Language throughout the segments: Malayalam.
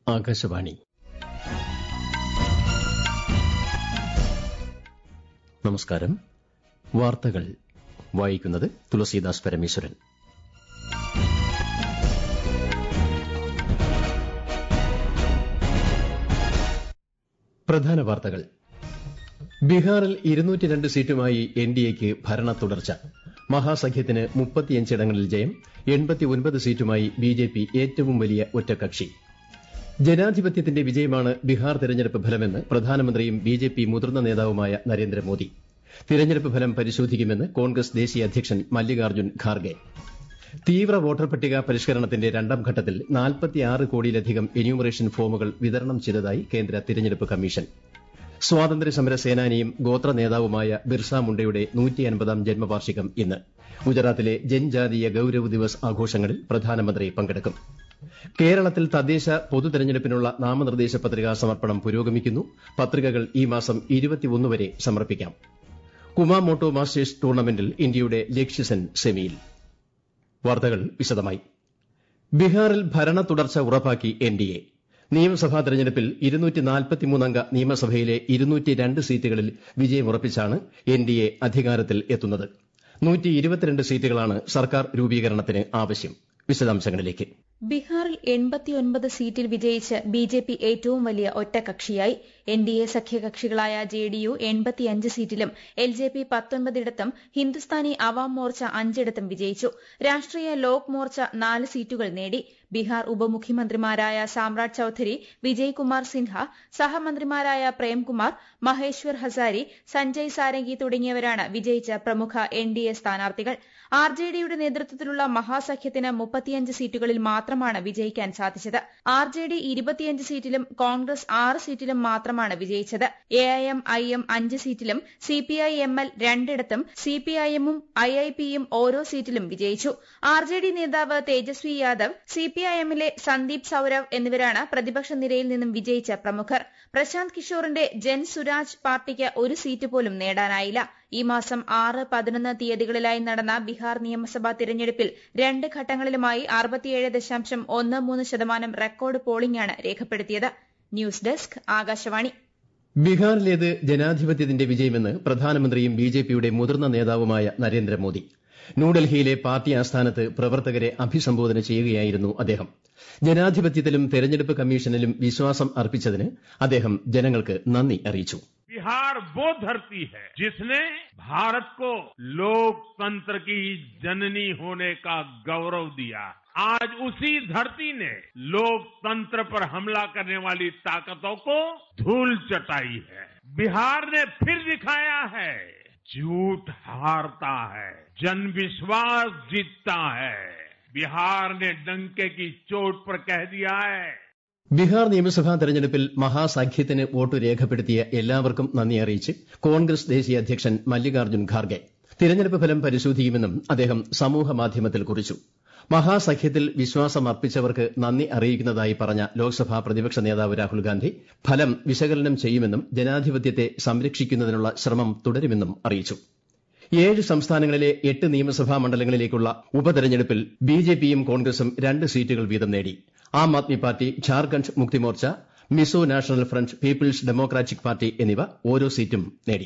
ആകാശവാണി നമസ്കാരം വാർത്തകൾ വായിക്കുന്നത് തുളസീദാസ് പരമേശ്വരൻ പ്രധാന വാർത്തകൾ ബീഹാറിൽ ഇരുന്നൂറ്റി രണ്ട് സീറ്റുമായി എൻ ഡി എക്ക് ഭരണ തുടർച്ച മഹാസഖ്യത്തിന് മുപ്പത്തിയഞ്ചിടങ്ങളിൽ ജയം എൺപത്തിയൊൻപത് സീറ്റുമായി ബി ജെ പി ഏറ്റവും വലിയ ഒറ്റകക്ഷി ജനാധിപത്യത്തിന്റെ വിജയമാണ് ബീഹാർ തെരഞ്ഞെടുപ്പ് ഫലമെന്ന് പ്രധാനമന്ത്രിയും ബി ജെ പി മുതിർന്ന നേതാവുമായ നരേന്ദ്രമോദി തിരഞ്ഞെടുപ്പ് ഫലം പരിശോധിക്കുമെന്ന് കോൺഗ്രസ് ദേശീയ അധ്യക്ഷൻ മല്ലികാർജ്ജുൻ ഖാർഗെ തീവ്ര വോട്ടർ പട്ടിക പരിഷ്കരണത്തിന്റെ രണ്ടാം ഘട്ടത്തിൽ നാൽപ്പത്തിയാറ് കോടിയിലധികം എന്യൂമറേഷൻ ഫോമുകൾ വിതരണം ചെയ്തതായി കേന്ദ്ര തിരഞ്ഞെടുപ്പ് കമ്മീഷൻ സ്വാതന്ത്ര്യസമര സേനാനിയും ഗോത്ര നേതാവുമായ ബിർസ മുണ്ടയുടെ നൂറ്റിയൻപതാം ജന്മവാർഷികം ഇന്ന് ഗുജറാത്തിലെ ജൻജാതീയ ഗൌരവ് ദിവസ് ആഘോഷങ്ങളിൽ പ്രധാനമന്ത്രി പങ്കെടുക്കും കേരളത്തിൽ തദ്ദേശ പൊതു തെരഞ്ഞെടുപ്പിനുള്ള നാമനിർദ്ദേശ പത്രികാ സമർപ്പണം പുരോഗമിക്കുന്നു പത്രികകൾ ഈ മാസം വരെ സമർപ്പിക്കാം കുമാമോട്ടോ മാസ്റ്റേഴ്സ് ടൂർണമെന്റിൽ ഇന്ത്യയുടെ ലക്ഷ്യസെൻ സെമിയിൽ വാർത്തകൾ വിശദമായി ബീഹാറിൽ ഭരണ തുടർച്ച ഉറപ്പാക്കി എൻ ഡി എ നിയമസഭാ തെരഞ്ഞെടുപ്പിൽ അംഗ നിയമസഭയിലെ സീറ്റുകളിൽ വിജയമുറപ്പിച്ചാണ് എൻ ഡി എ അധികാരത്തിൽ എത്തുന്നത് സീറ്റുകളാണ് സർക്കാർ രൂപീകരണത്തിന് ആവശ്യം വിശദാംശങ്ങളിലേക്ക് ബീഹാറിൽ എൺപത്തിയൊൻപത് സീറ്റിൽ വിജയിച്ച് ബി ജെ പി ഏറ്റവും വലിയ ഒറ്റകക്ഷിയായി എൻ ഡി എ സഖ്യകക്ഷികളായ ജെ ഡി യു എൺപത്തിയഞ്ച് സീറ്റിലും എൽ ജെ പി പത്തൊൻപതിടത്തും ഹിന്ദുസ്ഥാനി അവാം മോർച്ച അഞ്ചിടത്തും വിജയിച്ചു രാഷ്ട്രീയ ലോക് മോർച്ച നാല് സീറ്റുകൾ നേടി ബീഹാർ ഉപമുഖ്യമന്ത്രിമാരായ സാമ്രാജ് ചൌധരി വിജയ് കുമാർ സിൻഹ സഹമന്ത്രിമാരായ പ്രേംകുമാർ മഹേശ്വർ ഹസാരി സഞ്ജയ് സാരംഗി തുടങ്ങിയവരാണ് വിജയിച്ച പ്രമുഖ എൻ ഡി എ സ്ഥാനാർത്ഥികൾ ആർ ജെ ഡിയുടെ നേതൃത്വത്തിലുള്ള മഹാസഖ്യത്തിന് മുപ്പത്തിയഞ്ച് സീറ്റുകളിൽ മാത്രമാണ് വിജയിക്കാൻ സാധിച്ചത് ആർ ജെ ഡി ഇരുപത്തിയഞ്ച് സീറ്റിലും കോൺഗ്രസ് ആറ് സീറ്റിലും മാത്രമാണ് വിജയിച്ചത് A I M I M അഞ്ച് സീറ്റിലും C P I M L രണ്ടിടത്തും സി പി ഐ എമ്മും ഐ ഐ പിയും ഓരോ സീറ്റിലും വിജയിച്ചു ആർ ജെ ഡി നേതാവ് Tejashwi Yadav C P I എമ്മിലെ സന്ദീപ് സൌരവ് എന്നിവരാണ് പ്രതിപക്ഷ നിരയിൽ നിന്നും വിജയിച്ച പ്രമുഖർ പ്രശാന്ത് കിഷോറിന്റെ ജൻ സുരാജ് പാർട്ടിക്ക് ഒരു സീറ്റ് പോലും നേടാനായില്ല ഈ മാസം ആറ് പതിനൊന്ന് തീയതികളിലായി നടന്ന ബീഹാർ നിയമസഭാ തിരഞ്ഞെടുപ്പിൽ രണ്ട് ഘട്ടങ്ങളിലുമായി അറുപത്തിയേഴ് ദശാംശം ഒന്ന് മൂന്ന് ശതമാനം റെക്കോർഡ് പോളിംഗാണ് രേഖപ്പെടുത്തിയത് ന്യൂസ് ഡെസ്ക് ആകാശവാണി ബീഹാറിലേത് ജനാധിപത്യത്തിന്റെ വിജയമെന്ന് പ്രധാനമന്ത്രിയും ബി ജെ പിയുടെ മുതിർന്ന നേതാവുമായ നരേന്ദ്രമോദി ന്യൂഡൽഹിയിലെ പാർട്ടി ആസ്ഥാനത്ത് പ്രവർത്തകരെ അഭിസംബോധന ചെയ്യുകയായിരുന്നു അദ്ദേഹം ജനാധിപത്യത്തിലും തെരഞ്ഞെടുപ്പ് കമ്മീഷനിലും വിശ്വാസം അർപ്പിച്ചതിന് അദ്ദേഹം ജനങ്ങൾക്ക് നന്ദി അറിയിച്ചു बिहार वो धरती है जिसने भारत को लोकतंत्र की जननी होने का गौरव दिया आज उसी धरती ने लोकतंत्र पर हमला करने वाली ताकतों को धूल चटाई है बिहार ने फिर दिखाया है झूठ हारता है जन विश्वास जीतता है बिहार ने डंके की चोट पर कह दिया है ബീഹാർ നിയമസഭാ തെരഞ്ഞെടുപ്പിൽ മഹാസഖ്യത്തിന് വോട്ട് രേഖപ്പെടുത്തിയ എല്ലാവർക്കും നന്ദി അറിയിച്ച് കോൺഗ്രസ് ദേശീയ അധ്യക്ഷൻ മല്ലികാർജ്ജുൻ ഖാർഗെ തിരഞ്ഞെടുപ്പ് ഫലം പരിശോധിക്കുമെന്നും അദ്ദേഹം സമൂഹമാധ്യമത്തിൽ കുറിച്ചു മഹാസഖ്യത്തിൽ വിശ്വാസം അർപ്പിച്ചവർക്ക് നന്ദി അറിയിക്കുന്നതായി പറഞ്ഞ ലോക്സഭാ പ്രതിപക്ഷ നേതാവ് രാഹുൽ ഗാന്ധി ഫലം വിശകലനം ചെയ്യുമെന്നും ജനാധിപത്യത്തെ സംരക്ഷിക്കുന്നതിനുള്ള ശ്രമം തുടരുമെന്നും അറിയിച്ചു ഏഴ് സംസ്ഥാനങ്ങളിലെ എട്ട് നിയമസഭാ മണ്ഡലങ്ങളിലേക്കുള്ള ഉപതെരഞ്ഞെടുപ്പിൽ ബിജെപിയും കോൺഗ്രസും രണ്ട് സീറ്റുകൾ വീതം നേടി Aam Aadmi party Jharkhand Mukti Morcha Mizo national front people's democratic party എന്നിവ ഓരോ സീറ്റും നേടി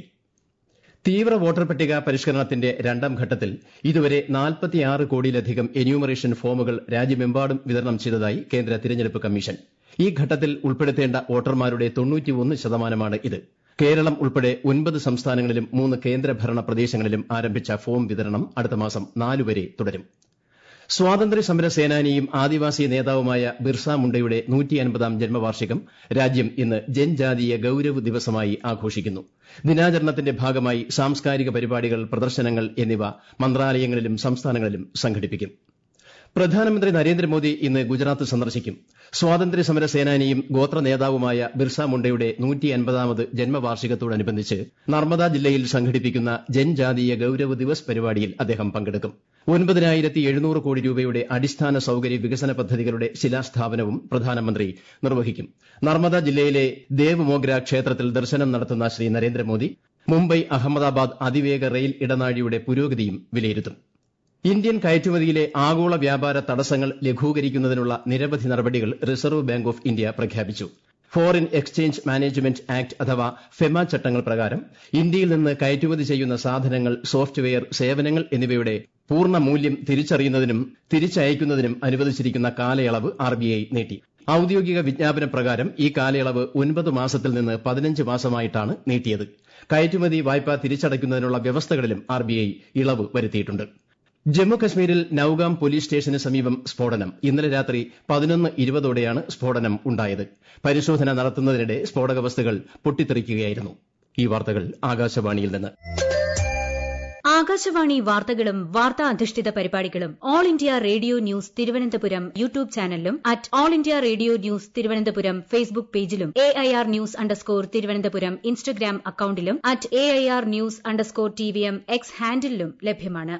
തീവ്ര വോട്ടർ പട്ടിക പരിഷ്കരണത്തിന്റെ രണ്ടാം ഘട്ടത്തിൽ ഇതുവരെ നാൽപ്പത്തിയാറ് കോടിയിലധികം എന്യൂമറേഷൻ ഫോമുകൾ രാജ്യമെമ്പാടും വിതരണം ചെയ്തതായി കേന്ദ്ര തിരഞ്ഞെടുപ്പ് കമ്മീഷൻ ഈ ഘട്ടത്തിൽ ഉൾപ്പെടുത്തേണ്ട വോട്ടർമാരുടെ തൊണ്ണൂറ്റിയൊന്ന് ശതമാനമാണ് ഇത് കേരളം ഉൾപ്പെടെ ഒൻപത് സംസ്ഥാനങ്ങളിലും മൂന്ന് കേന്ദ്രഭരണ പ്രദേശങ്ങളിലും ആരംഭിച്ച ഫോം വിതരണം അടുത്ത മാസം നാലുവരെ തുടരും സ്വാതന്ത്ര്യ സമര സേനാനിയും ആദിവാസി നേതാവുമായ ബിർസ മുണ്ടയുടെ നൂറ്റിയൻപതാം ജന്മവാർഷികം രാജ്യം ഇന്ന് ജൻജാതീയ ഗൌരവ് ദിവസമായി ആഘോഷിക്കുന്നു ദിനാചരണത്തിന്റെ ഭാഗമായി സാംസ്കാരിക പരിപാടികൾ പ്രദർശനങ്ങൾ എന്നിവ മന്ത്രാലയങ്ങളിലും സംസ്ഥാനങ്ങളിലും സംഘടിപ്പിക്കും പ്രധാനമന്ത്രി നരേന്ദ്രമോദി ഇന്ന് ഗുജറാത്ത് സന്ദർശിക്കും സ്വാതന്ത്ര്യ സമര സേനാനിയും ഗോത്ര നേതാവുമായ ബിർസ മുണ്ടയുടെ നൂറ്റിയൻപതാമത് ജന്മവാർഷികത്തോടനുബന്ധിച്ച് നർമ്മദ ജില്ലയിൽ സംഘടിപ്പിക്കുന്ന ജൻജാതീയ ഗൌരവ് ദിവസ് പരിപാടിയിൽ അദ്ദേഹം പങ്കെടുക്കും ഒൻപതിനായിരത്തി എഴുന്നൂറ് കോടി രൂപയുടെ അടിസ്ഥാന സൌകര്യ വികസന പദ്ധതികളുടെ ശിലാസ്ഥാപനവും പ്രധാനമന്ത്രി നിർവഹിക്കും നർമ്മദ ജില്ലയിലെ ദേവ് മോഗ്ര ക്ഷേത്രത്തിൽ ദർശനം നടത്തുന്ന ശ്രീ നരേന്ദ്രമോദി മുംബൈ അഹമ്മദാബാദ് അതിവേഗ റെയിൽ ഇടനാഴിയുടെ പുരോഗതിയും വിലയിരുത്തും ഇന്ത്യൻ കയറ്റുമതിയിലെ ആഗോള വ്യാപാര തടസ്സങ്ങൾ ലഘൂകരിക്കുന്നതിനുള്ള നിരവധി നടപടികൾ റിസർവ് ബാങ്ക് ഓഫ് ഇന്ത്യ പ്രഖ്യാപിച്ചു ഫോറിൻ എക്സ്ചേഞ്ച് മാനേജ്മെന്റ് ആക്ട് അഥവാ ഫെമ ചട്ടങ്ങൾ പ്രകാരം ഇന്ത്യയിൽ നിന്ന് കയറ്റുമതി ചെയ്യുന്ന സാധനങ്ങൾ സോഫ്റ്റ്വെയർ സേവനങ്ങൾ എന്നിവയുടെ പൂർണ്ണ മൂല്യം തിരിച്ചറിയുന്നതിനും തിരിച്ചയക്കുന്നതിനും അനുവദിച്ചിരിക്കുന്ന കാലയളവ് ആർബിഐ നീട്ടി ഔദ്യോഗിക വിജ്ഞാപന പ്രകാരം ഈ കാലയളവ് ഒൻപത് മാസത്തിൽ നിന്ന് പതിനഞ്ച് മാസമായിട്ടാണ് നീട്ടിയത് കയറ്റുമതി വായ്പ തിരിച്ചടയ്ക്കുന്നതിനുള്ള വ്യവസ്ഥകളിലും ആർബിഐ ഇളവ് വരുത്തിയിട്ടുണ്ട് ജമ്മു കശ്മീരിൽ നൌഗാം പോലീസ് സ്റ്റേഷന് സമീപം സ്ഫോടനം ഇന്നലെ രാത്രി പതിനൊന്ന് ഇരുപതോടെയാണ് സ്ഫോടനം ഉണ്ടായത് പരിശോധന നടത്തുന്നതിനിടെ സ്ഫോടക വസ്തുക്കൾ പൊട്ടിത്തെറിക്കുകയായിരുന്നു ഈ വാർത്തകൾ ആകാശവാണിയിൽ നിന്ന് ആകാശവാണി വാർത്തകളും വാർത്താ അധിഷ്ഠിത പരിപാടികളും All India Radio News Thiruvananthapuram YouTube ചാനലിലും at All India Radio News Thiruvananthapuram Facebook പേജിലും A I R news underscore Thiruvananthapuram Instagram അക്കൌണ്ടിലും at A I R news underscore T V M X ഹാൻഡിലും ലഭ്യമാണ്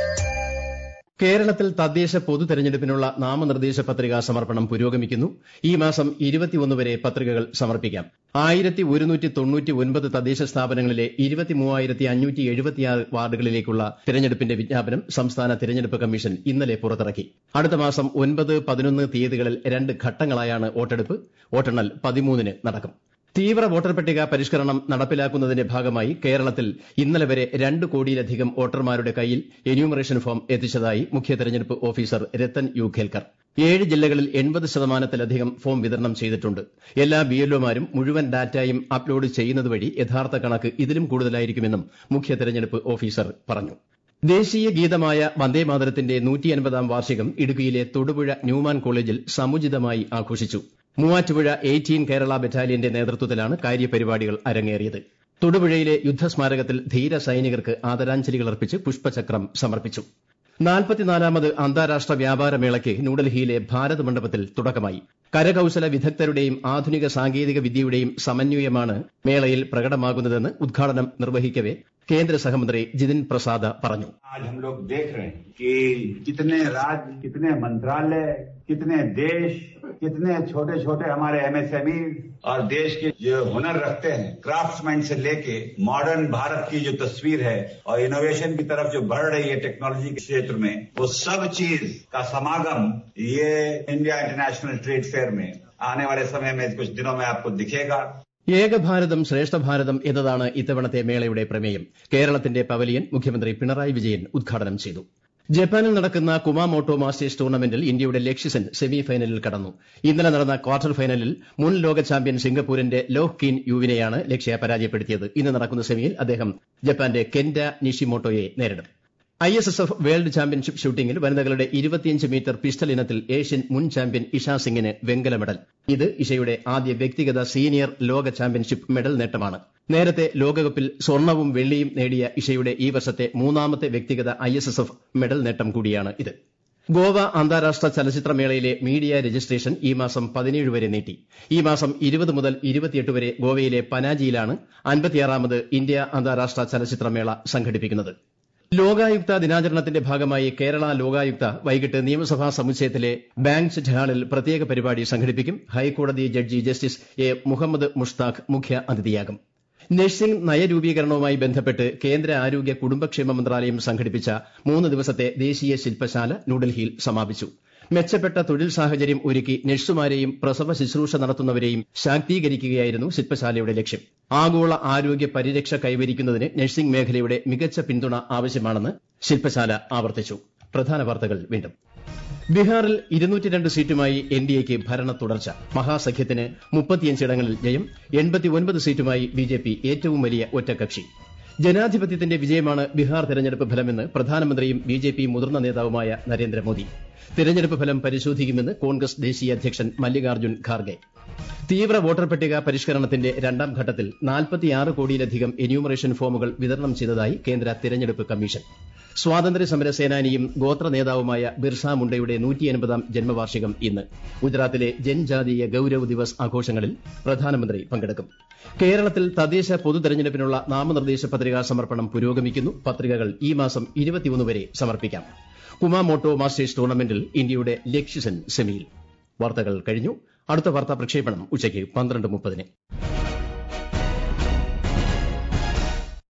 കേരളത്തിൽ തദ്ദേശ പൊതു തെരഞ്ഞെടുപ്പിനുള്ള നാമനിർദ്ദേശ പത്രികാ സമർപ്പണം പുരോഗമിക്കുന്നു ഈ മാസം ഇരുപത്തിയൊന്ന് വരെ പത്രികകൾ സമർപ്പിക്കാം ആയിരത്തി ഒരുന്നൂറ്റി തൊണ്ണൂറ്റി ഒൻപത് തദ്ദേശ സ്ഥാപനങ്ങളിലെ ഇരുപത്തി മൂവായിരത്തി അഞ്ഞൂറ്റി എഴുപത്തിയാറ് വാർഡുകളിലേക്കുള്ള തെരഞ്ഞെടുപ്പിന്റെ വിജ്ഞാപനം സംസ്ഥാന തെരഞ്ഞെടുപ്പ് കമ്മീഷൻ ഇന്നലെ പുറത്തിറക്കി അടുത്ത മാസം ഒൻപത് പതിനൊന്ന് തീയതികളിൽ രണ്ട് ഘട്ടങ്ങളായാണ് വോട്ടെടുപ്പ് വോട്ടെണ്ണൽ പതിമൂന്നിന് നടക്കും തീവ്ര വോട്ടർ പട്ടിക പരിഷ്കരണം നടപ്പിലാക്കുന്നതിന്റെ ഭാഗമായി കേരളത്തിൽ ഇന്നലെ വരെ രണ്ട് കോടിയിലധികം വോട്ടർമാരുടെ കയ്യിൽ എന്യൂമറേഷൻ ഫോം എത്തിച്ചതായി മുഖ്യ തെരഞ്ഞെടുപ്പ് ഓഫീസർ രത്തൻ യു ഖേൽക്കർ ഏഴ് ജില്ലകളിൽ എൺപത് ശതമാനത്തിലധികം ഫോം വിതരണം ചെയ്തിട്ടുണ്ട് എല്ലാ ബിഎൽഒമാരും മുഴുവൻ ഡാറ്റയും അപ്ലോഡ് ചെയ്യുന്നത് വഴി യഥാർത്ഥ കണക്ക് ഇതിലും കൂടുതലായിരിക്കുമെന്നും മുഖ്യ തെരഞ്ഞെടുപ്പ് ഓഫീസർ പറഞ്ഞു ദേശീയ ഗീതമായ വന്ദേമാതരത്തിന്റെ നൂറ്റിയൻപതാം വാർഷികം ഇടുക്കിയിലെ തൊടുപുഴ ന്യൂമാൻ കോളേജിൽ സമുചിതമായി ആഘോഷിച്ചു മൂവാറ്റുപുഴ എയ്റ്റീൻ കേരള ബറ്റാലിയന്റെ നേതൃത്വത്തിലാണ് കാര്യപരിപാടികൾ അരങ്ങേറിയത് തൊടുപുഴയിലെ യുദ്ധസ്മാരകത്തിൽ ധീര സൈനികർക്ക് ആദരാഞ്ജലികൾ അർപ്പിച്ച് പുഷ്പചക്രം സമർപ്പിച്ചു നാൽപ്പത്തിനാലാമത് അന്താരാഷ്ട്ര വ്യാപാര മേളയ്ക്ക് ന്യൂഡൽഹിയിലെ ഭാരത് മണ്ഡപത്തിൽ തുടക്കമായി കരകൌശല വിദഗ്ധരുടെയും ആധുനിക സാങ്കേതിക വിദ്യയുടെയും സമന്വയമാണ് മേളയിൽ പ്രകടമാകുന്നതെന്ന് ഉദ്ഘാടനം നിർവഹിക്കവെ കേന്ദ്ര സഹമന്ത്രി ജിതിൻ പ്രസാദ പറഞ്ഞു आज हम लोग देख रहे हैं कि कितने राज्य कितने मंत्रालय कितने देश कितने छोटे छोटे हमारे एमएसएमई और देश के जो हुनर रखते हैं क्राफ्ट्समैन से लेके मॉडर्न भारत की जो तस्वीर है और इनोवेशन की तरफ जो बढ़ रही है टेक्नोलॉजी के क्षेत्र में वो सब चीज का समागम ये इंडिया इंटरनेशनल ट्रेड फेयर में आने वाले समय में कुछ दिनों में आपको दिखेगा ഏകഭാരതം ശ്രേഷ്ഠ ഭാരതം എന്നതാണ് ഇത്തവണത്തെ മേളയുടെ പ്രമേയം കേരളത്തിന്റെ പവലിയൻ മുഖ്യമന്ത്രി പിണറായി വിജയൻ ഉദ്ഘാടനം ചെയ്തു ജപ്പാനിൽ നടക്കുന്ന കുമാമോട്ടോ മാസ്റ്റേഴ്സ് ടൂർണമെന്റിൽ ഇന്ത്യയുടെ ലക്ഷ്യസെൻ സെമി ഫൈനലിൽ കടന്നു ഇന്നലെ നടന്ന ക്വാർട്ടർ ഫൈനലിൽ മുൻ ലോക ചാമ്പ്യൻ സിംഗപ്പൂരിന്റെ ലോഹ് കീൻ യുവിനെയാണ് ലക്ഷ്യ പരാജയപ്പെടുത്തിയത് ഇന്ന് നടക്കുന്ന സെമിയിൽ അദ്ദേഹം ജപ്പാന്റെ കെന്റ നിഷിമോട്ടോയെ നേരിടും I S S F world championship ഷൂട്ടിംഗിൽ വനിതകളുടെ ഇരുപത്തിയഞ്ച് മീറ്റർ പിസ്റ്റൽ ഇനത്തിൽ ഏഷ്യൻ മുൻ ചാമ്പ്യൻ ഇഷ സിംഗിന് വെങ്കല മെഡൽ ഇത് ഇഷയുടെ ആദ്യ വ്യക്തിഗത സീനിയർ ലോക ചാമ്പ്യൻഷിപ്പ് മെഡൽ നേട്ടമാണ് നേരത്തെ ലോകകപ്പിൽ സ്വർണവും വെള്ളിയും നേടിയ ഇഷയുടെ ഈ വർഷത്തെ മൂന്നാമത്തെ വ്യക്തിഗത I S S F medal നേട്ടം കൂടിയാണ് ഇത് ഗോവ അന്താരാഷ്ട്ര ചലച്ചിത്രമേളയിലെ മീഡിയ രജിസ്ട്രേഷൻ ഈ മാസം പതിനേഴ് വരെ നീട്ടി ഈ മാസം ഇരുപത് മുതൽ ഇരുപത്തിയെട്ട് വരെ ഗോവയിലെ പനാജിയിലാണ് അൻപത്തിയാറാമത് ഇന്ത്യ അന്താരാഷ്ട്ര ചലച്ചിത്രമേള സംഘടിപ്പിക്കുന്നത് ലോകായുക്ത ദിനാചരണത്തിന്റെ ഭാഗമായി കേരള ലോകായുക്ത വൈകിട്ട് നിയമസഭാ സമുച്ചയത്തിലെ ബാങ്ക്ചറ്റ് ഹാളിൽ പ്രത്യേക പരിപാടി സംഘടിപ്പിക്കും ഹൈക്കോടതി judge justice A Muhammad Mushtaq മുഖ്യ അതിഥിയാകും നഴ്സിംഗ് നയരൂപീകരണവുമായി ബന്ധപ്പെട്ട് കേന്ദ്ര ആരോഗ്യ കുടുംബക്ഷേമ മന്ത്രാലയം സംഘടിപ്പിച്ച മൂന്ന് ദിവസത്തെ ദേശീയ ശില്പശാല ന്യൂഡൽഹിയിൽ സമാപിച്ചു മെച്ചപ്പെട്ട തൊഴിൽ സാഹചര്യം ഒരുക്കി നഴ്സുമാരെയും പ്രസവ ശുശ്രൂഷ നടത്തുന്നവരെയും ശാക്തീകരിക്കുകയായിരുന്നു ശില്പശാലയുടെ ലക്ഷ്യം ആഗോള ആരോഗ്യ പരിരക്ഷ കൈവരിക്കുന്നതിന് നഴ്സിംഗ് മേഖലയുടെ മികച്ച പിന്തുണ ആവശ്യമാണെന്ന് ശില്പശാല ആവർത്തിച്ചു പ്രധാന വാർത്തകൾ വീണ്ടും ബീഹാറിൽ ഇരുന്നൂറ്റിരണ്ട് സീറ്റുമായി എൻ ഡി എക്ക് ഭരണ തുടർച്ച മഹാസഖ്യത്തിന് മുപ്പത്തിയഞ്ചിടങ്ങളിൽ ജയം എൺപത്തിയൊൻപത് സീറ്റുമായി ബി ജെ പി ഏറ്റവും വലിയ ഒറ്റകക്ഷി ജനാധിപത്യത്തിന്റെ വിജയമാണ് ബീഹാർ തെരഞ്ഞെടുപ്പ് ഫലമെന്ന് പ്രധാനമന്ത്രിയും ബി ജെ പി മുതിർന്ന നേതാവുമായ നരേന്ദ്രമോദി തെരഞ്ഞെടുപ്പ് ഫലം പരിശോധിക്കുമെന്ന് കോൺഗ്രസ് ദേശീയ അധ്യക്ഷൻ മല്ലികാർജ്ജുൻ ഖാർഗെ തീവ്ര വോട്ടർ പട്ടിക പരിഷ്കരണത്തിന്റെ രണ്ടാം ഘട്ടത്തിൽ നാൽപ്പത്തിയാറ് കോടിയിലധികം എന്യൂമറേഷൻ ഫോമുകൾ വിതരണം ചെയ്തതായി കേന്ദ്ര തെരഞ്ഞെടുപ്പ് കമ്മീഷൻ സ്വാതന്ത്ര്യ സമര സേനാനിയും ഗോത്ര നേതാവുമായ ബിർസ മുണ്ടയുടെ നൂറ്റിയൻപതാം ജന്മവാർഷികം ഇന്ന് ഗുജറാത്തിലെ ജൻജാതീയ ഗൌരവ് ദിവസ് ആഘോഷങ്ങളിൽ പ്രധാനമന്ത്രി പങ്കെടുക്കും കേരളത്തിൽ തദ്ദേശ പൊതു തെരഞ്ഞെടുപ്പിനുള്ള നാമനിർദ്ദേശ പത്രികാ സമർപ്പണം പുരോഗമിക്കുന്നു പത്രികകൾ ഈ മാസം ഇരുപത്തിയൊന്ന് വരെ സമർപ്പിക്കാം കുമാമോട്ടോ മാസ്റ്റേഴ്സ് ടൂർണമെന്റിൽ ഇന്ത്യയുടെ ലക്ഷ്യസെൻ സെമിയിൽ വാർത്തകൾ കഴിഞ്ഞു അടുത്ത വാർത്താ പ്രക്ഷേപണം ഉച്ചയ്ക്ക് പന്ത്രണ്ട് മുപ്പതിന്